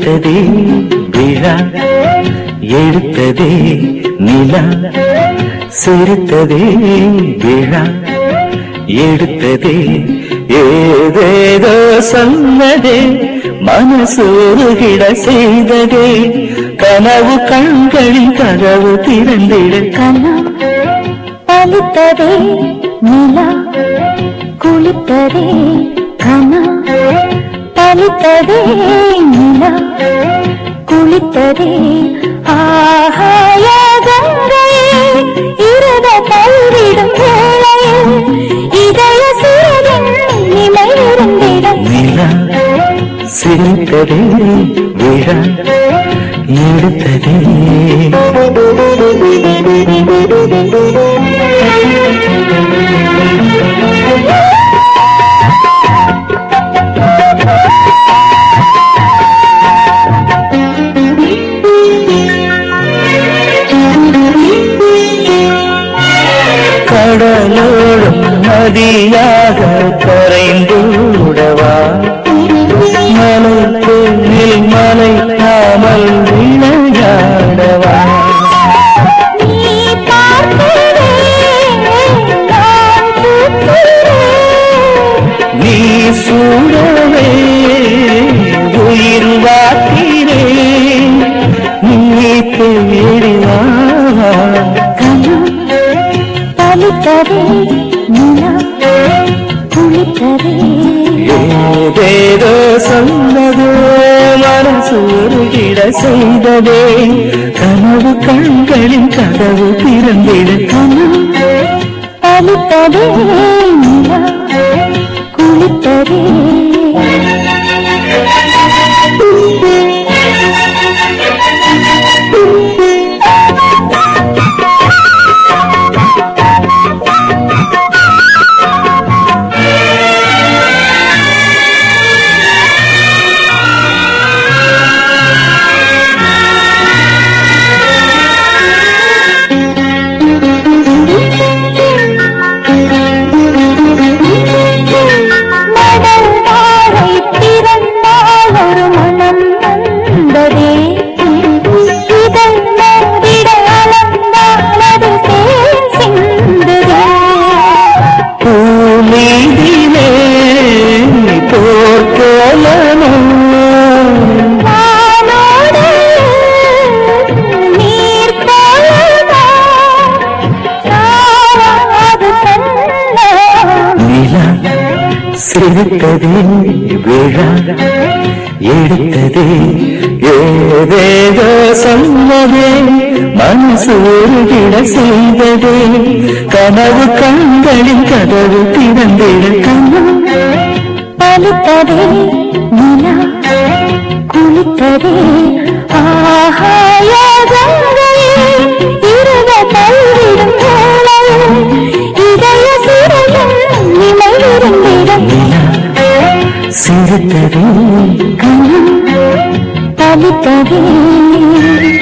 எடுத்ததே விழா எடுத்ததே நிலா சிரித்ததே விழா எடுத்ததே ஏதேதோ சொன்னதே மனசோருகிட செய்ததே கனவு கண்களின் கதவு திறந்திட கனா பலித்ததே நிலா குளித்ததே கனா பலித்ததே நிலா குளித்ததே ஆகாய கங்கையே இருத தள்ளிடும் வேளையில் இதய சிறகின் நிலை இருந்திடும் நிலா சிரித்ததே விழா எடுத்ததே கடலோடும் நதியாக கரைந்தூடவா மலை பெண்ணில் மலை காமல் விளையாடவா நீ பார்த்ததே நான் தூக்கிறேன் நீ சூழவே உயிர் வாக்கிறே நீ தேடிவா கனா பலித்ததே நிலா குளித்ததே ஏதேதோ சொன்னதோ மனசூருகிட செய்ததே கனவு கண்களின் கதவு திறந்திட கனா பலித்ததே நிலா குளித்ததே மடல் வாழை பிறந்தால் ஒரு மனம் வந்ததே இதழ் மோதிட அளந்தால் அதில் தேன் சிந்துதே பூமீதிலே போர்க்கோலமோ வானோடு நீர் போலவா நாவாது கண்ணா நிலா சிரித்ததே விழா எடுத்ததே ஏதேதோ சொன்னதே மனசு ஒருகிட செய்ததே கனவு கண்களின் கதவு திறந்திட கனா பலித்ததே நிலா குளித்ததே ஆகாய கங்கையே இருத தள்ளிடும் வேளையில் இதய சிறையில் நிலை இருந்திடும் நிலா சிரித்ததே கனா பலித்ததே